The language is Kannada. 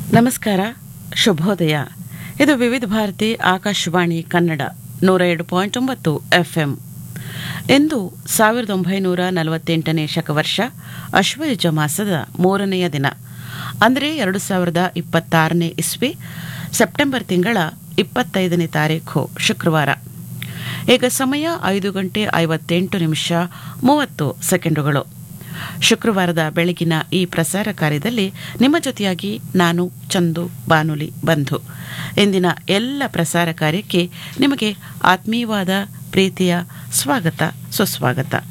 ನಮಸ್ಕಾರ ಶುಭೋದಯ ಇದು ವಿವಿಧ ಭಾರತಿ ಆಕಾಶವಾಣಿ ಕನ್ನಡ ನೂರ ಎರಡು ಪಾಯಿಂಟ್ ಒಂಬತ್ತು ಎಫ್ಎಂ ಇಂದು ಸಾವಿರದ ಒಂಬೈನೂರ ನಲವತ್ತೆಂಟನೇ ಶಕವರ್ಷ ಅಶ್ವಯುಜ ಮಾಸದ ಮೂರನೆಯ ದಿನ ಅಂದರೆ ಎರಡು ಸಾವಿರದ ಇಪ್ಪತ್ತಾರನೇ ಇಸ್ವಿ ಸೆಪ್ಟೆಂಬರ್ ತಿಂಗಳ ಇಪ್ಪತ್ತೈದನೇ ತಾರೀಖು ಶುಕ್ರವಾರ ಈಗ ಸಮಯ ಐದು ಗಂಟೆ ಐವತ್ತೆಂಟು ನಿಮಿಷ ಮೂವತ್ತು ಸೆಕೆಂಡುಗಳು ಶುಕ್ರವಾರದ ಬೆಳಗಿನ ಈ ಪ್ರಸಾರ ಕಾರ್ಯದಲ್ಲಿ ನಿಮ್ಮ ಜೊತೆಯಾಗಿ ನಾನು ಚಂದು ಬಾನುಲಿ ಬಂಧು ಇಂದಿನ ಎಲ್ಲ ಪ್ರಸಾರ ಕಾರ್ಯಕ್ಕೆ ನಿಮಗೆ ಆತ್ಮೀಯವಾದ ಪ್ರೀತಿಯ ಸ್ವಾಗತ ಸುಸ್ವಾಗತ